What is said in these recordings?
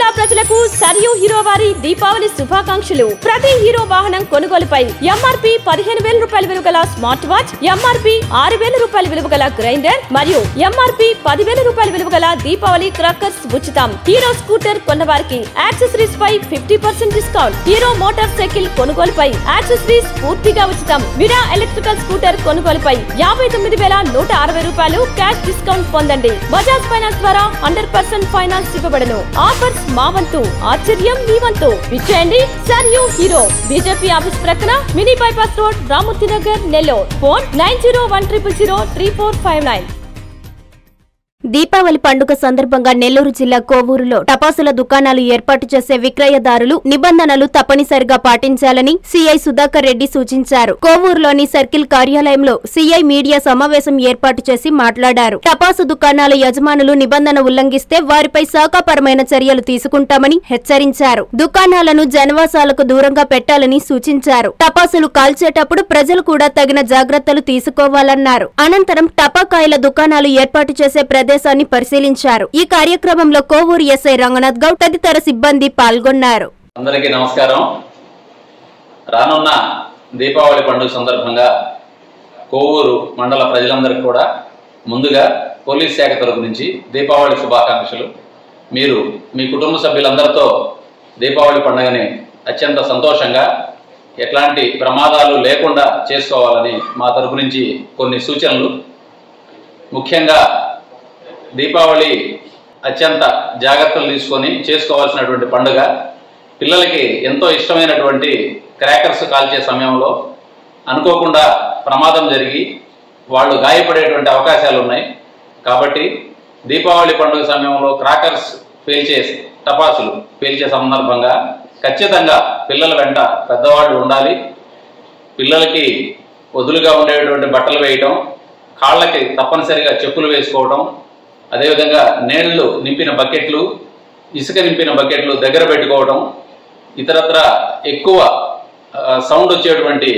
ప్రజలకు సరియు హీరో వారి దీపావళి శుభాకాంక్షలు ప్రతి హీరో వాహనం కొనుగోలుపై ఎంఆర్పి పదిహేను వేల రూపాయల విలువ గల స్మార్ట్ వాచ్ ఎంఆర్పి ఆరు వేల రూపాయల విలువ గల గ్రైండర్ మరియు ఎంఆర్పి పదివేల రూపాయల విలువ గల దీపావళి క్రాకర్స్ ఉచితం హీరో స్కూటర్ కొన్న వారికి యాక్సెసరీస్ పై fifty percent discount Hero motorcycle కొనుగోలుపై యాక్సెసరీస్ పూర్తిగా ఉచితం విడా ఎలక్ట్రికల్ స్కూటర్ కొనుగోలుపై యాభై తొమ్మిది వేల నూట అరవై రూపాయలు క్యాష్ డిస్కౌంట్ పొందండి బజాజ్ ఫైనాన్స్ ద్వారా హండ్రెడ్ పర్సెంట్ ఫైనాన్స్ ఇవ్వబడను ఆఫర్స్ మా వంతు ఆశ్చర్యం మీ వంతు విచ్చేయండి సర్ యూ హీరో బీజేపీ ఆఫీస్ ప్రక్కన mini bypass road Ramurthy Nagar Nellore phone nine zero one triple zero three four five nine Deepavali పండుగ సందర్భంగా నెల్లూరు జిల్లా కోవూరులో టపాసుల దుకాణాలు ఏర్పాటు చేసే విక్రయదారులు నిబంధనలు తప్పనిసరిగా పాటించాలని సీఐ సుధాకర్ రెడ్డి సూచించారు కోవూరులోని సర్కిల్ కార్యాలయంలో సీఐ మీడియా సమావేశం ఏర్పాటు చేసి మాట్లాడారు టపాసు దుకాణాల యజమానులు నిబంధన ఉల్లంఘిస్తే వారిపై శాఖాపరమైన చర్యలు తీసుకుంటామని హెచ్చరించారు దుకాణాలను జనవాసాలకు దూరంగా పెట్టాలని సూచించారు టపాసులు కాల్చేటప్పుడు ప్రజలు కూడా తగిన జాగ్రత్తలు తీసుకోవాలన్నారు అనంతరం టపాకాయల దుకాణాలు ఏర్పాటు చేసే ప్రదేశాన్ని పరిశీలించారు ఈ కార్యక్రమంలో కోవూరు ఎస్ఐ రంగనాథ్ గౌడ్ తదితర సిబ్బంది పాల్గొన్నారు అందరికీ నమస్కారం రానున్న దీపావళి పండుగ సందర్భంగా కోవూరు మండల ప్రజలందరికీ కూడా ముందుగా పోలీస్ శాఖ తరపు నుంచి దీపావళి శుభాకాంక్షలు మీరు మీ కుటుంబ సభ్యులందరితో దీపావళి పండుగని అత్యంత సంతోషంగా ఎట్లాంటి ప్రమాదాలు లేకుండా చేసుకోవాలని మా తరపు నుంచి కొన్ని సూచనలు ముఖ్యంగా దీపావళి అత్యంత జాగ్రత్తలు తీసుకొని చేసుకోవాల్సినటువంటి పండుగ పిల్లలకి ఎంతో ఇష్టమైనటువంటి క్రాకర్స్ కాల్చే సమయంలో అనుకోకుండా ప్రమాదం జరిగి వాళ్ళు గాయపడేటువంటి అవకాశాలు ఉన్నాయి కాబట్టి దీపావళి పండుగ సమయంలో క్రాకర్స్ పేల్చే టపాసులు పేల్చే సందర్భంగా ఖచ్చితంగా పిల్లల వెంట పెద్దవాళ్ళు ఉండాలి పిల్లలకి వదులుగా ఉండేటువంటి బట్టలు వేయటం కాళ్ళకి తప్పనిసరిగా చెప్పులు వేసుకోవడం అదేవిధంగా నీళ్లు నింపిన బకెట్లు ఇసుక నింపిన బకెట్లు దగ్గర పెట్టుకోవడం ఇతరత్ర ఎక్కువ ఆ, సౌండ్ వచ్చేటువంటి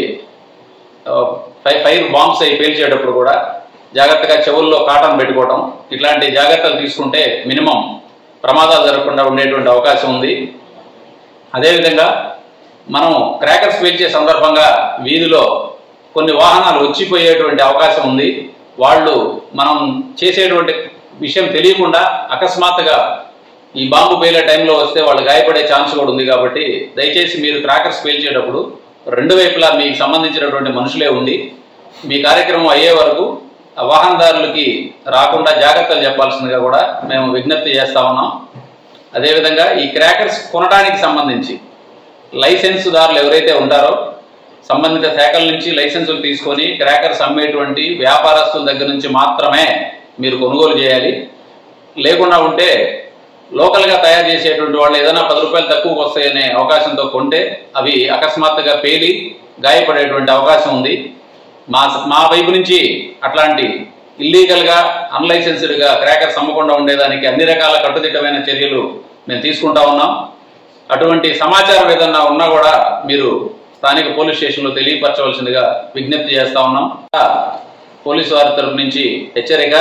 ఆ, ఫై ఫైర్ బాంబ్స్ అయి పేల్చేటప్పుడు కూడా జాగ్రత్తగా చెవుల్లో కాటన్ పెట్టుకోవడం ఇట్లాంటి జాగ్రత్తలు తీసుకుంటే మినిమం ప్రమాదాలు జరగకుండా ఉండేటువంటి అవకాశం ఉంది అదేవిధంగా మనం క్రాకర్స్ పేల్చే సందర్భంగా వీధిలో కొన్ని వాహనాలు వచ్చిపోయేటువంటి అవకాశం ఉంది వాళ్ళు మనం చేసేటువంటి విషయం తెలియకుండా అకస్మాత్తుగా ఈ బాంబు పేలే టైంలో వస్తే వాళ్ళు గాయపడే ఛాన్స్ కూడా ఉంది కాబట్టి దయచేసి మీరు క్రాకర్స్ పేల్చేటప్పుడు రెండు వైపులా మీకు సంబంధించినటువంటి మనుషులే ఉండి మీ కార్యక్రమం అయ్యే వరకు ఆ వాహనదారులకి రాకుండా జాగ్రత్తలు చెప్పాల్సిందిగా కూడా మేము విజ్ఞప్తి చేస్తా ఉన్నాం అదేవిధంగా ఈ క్రాకర్స్ కొనడానికి సంబంధించి లైసెన్సుదారులు ఎవరైతే ఉంటారో సంబంధిత శాఖల నుంచి లైసెన్సులు తీసుకొని క్రాకర్స్ అమ్మేటువంటి వ్యాపారస్తుల దగ్గర నుంచి మాత్రమే మీరు కొనుగోలు చేయాలి లేకుండా ఉంటే లోకల్గా తయారు చేసేటువంటి వాళ్ళు ఏదైనా పది రూపాయలు తక్కువకు వస్తాయనే అవకాశంతో కొంటే అవి అకస్మాత్తుగా పేలి గాయపడేటువంటి అవకాశం ఉంది మా మా వైపు నుంచి అట్లాంటి ఇల్లీగల్గా అన్లైసెన్స్డ్గా క్రాకర్స్ అమ్మకుండా ఉండేదానికి అన్ని రకాల కట్టుదిట్టమైన చర్యలు మేము తీసుకుంటా ఉన్నాం అటువంటి సమాచారం ఏదన్నా ఉన్నా కూడా మీరు స్థానిక పోలీస్ స్టేషన్లో తెలియపరచవలసిందిగా విజ్ఞప్తి చేస్తా ఉన్నాం పోలీసు వారి తరపు నుంచి హెచ్చరిక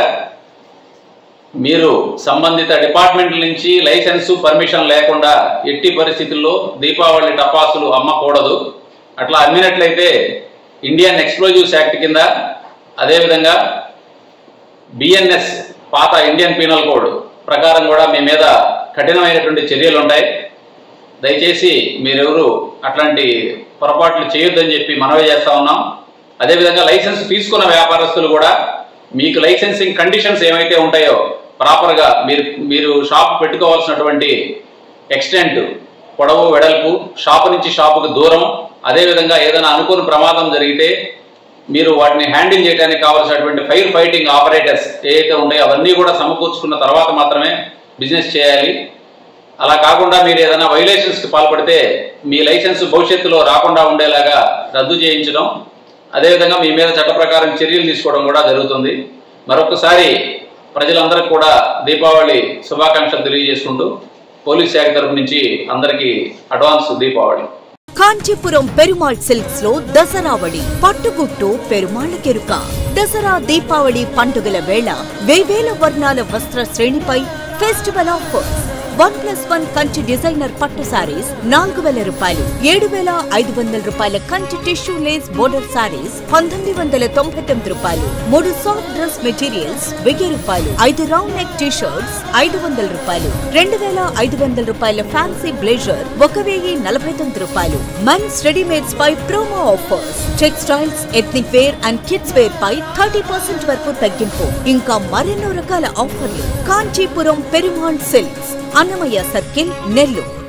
మీరు సంబంధిత డిపార్ట్మెంట్ల నుంచి లైసెన్సు పర్మిషన్ లేకుండా ఎట్టి పరిస్థితుల్లో దీపావళి టపాసులు అమ్మకూడదు అట్లా అమ్మినట్లయితే ఇండియన్ ఎక్స్ప్లోజివ్స్ యాక్ట్ కింద అదేవిధంగా బిఎన్ఎస్ పాత ఇండియన్ పీనల్ కోడ్ ప్రకారం కూడా మీ మీద కఠినమైనటువంటి చర్యలు ఉంటాయి దయచేసి మీరెవరు అట్లాంటి పొరపాట్లు చేయొద్దని చెప్పి మనవి చేస్తా ఉన్నాం అదేవిధంగా లైసెన్స్ తీసుకున్న వ్యాపారస్తులు కూడా మీకు లైసెన్సింగ్ కండిషన్స్ ఏవైతే ఉంటాయో ప్రాపర్గా మీరు మీరు షాప్ పెట్టుకోవాల్సినటువంటి ఎక్స్టెంట్ పొడవు వెడల్పు షాపు నుంచి షాపుకు దూరం అదేవిధంగా ఏదైనా అనుకోని ప్రమాదం జరిగితే మీరు వాటిని హ్యాండిల్ చేయడానికి కావాల్సినటువంటి ఫైర్ ఫైటింగ్ ఆపరేటర్స్ ఏవైతే ఉన్నాయో అవన్నీ కూడా సమకూర్చుకున్న తర్వాత మాత్రమే బిజినెస్ చేయాలి అలా కాకుండా మీరు ఏదైనా వైలేషన్స్కి పాల్పడితే మీ లైసెన్స్ భవిష్యత్తులో రాకుండా ఉండేలాగా రద్దు చేయించడం అదేవిధంగా మీ మీద చట్ట ప్రకారం చర్యలు తీసుకోవడం కూడా జరుగుతుంది మరొకసారి ప్రజలందరికీ కూడా దీపావళి శుభాకాంక్షలు తెలియజేసుకుంటూ పోలీస్ శాఖ తరపు నుంచి అందరికీ అడ్వాన్స్ దీపావళి కాంచీపురం పెరుమాళ్ సిల్క్స్ లో దసరావళి పట్టుగుట్టు పెరుమాళ్ కెరుక దసరా దీపావళి పండుగల వేళ వేవేల వర్ణాల వస్త్ర శ్రేణిపై festival offers one plus one Kanchi designer పట్టు సారీస్ నాలుగు వేల రూపాయలు ఏడు వేల ఐదు వందల రూపాయల Kanchi tissue lace border sarees పంతొమ్మిది వందల తొంభై తొమ్మిది రూపాయలు మూడు సాఫ్ట్ డ్రెస్ మెటీరియల్స్ వెయ్యి రూపాయలు ఐదు రౌండ్ నెక్ టీ షర్ట్స్ ఐదు వందల రూపాయలు రెండు వేల ఐదు వందల రూపాయల ఫ్యాన్సీ బ్లేజర్ ఒక వెయ్యి నలభై తొమ్మిది రూపాయలు మెన్స్ రెడీమేడ్స్ పై promo offers textiles ethnic wear and kids wear పై థర్టీ పర్సెంట్ వరకు తగ్గింపు ఇంకా మరెన్నో రకాల ఆఫర్లు కాంచీపురం పెరుమాళ్ సిల్క్స్ అన్నమయ్య సర్కిల్ నెల్లూరు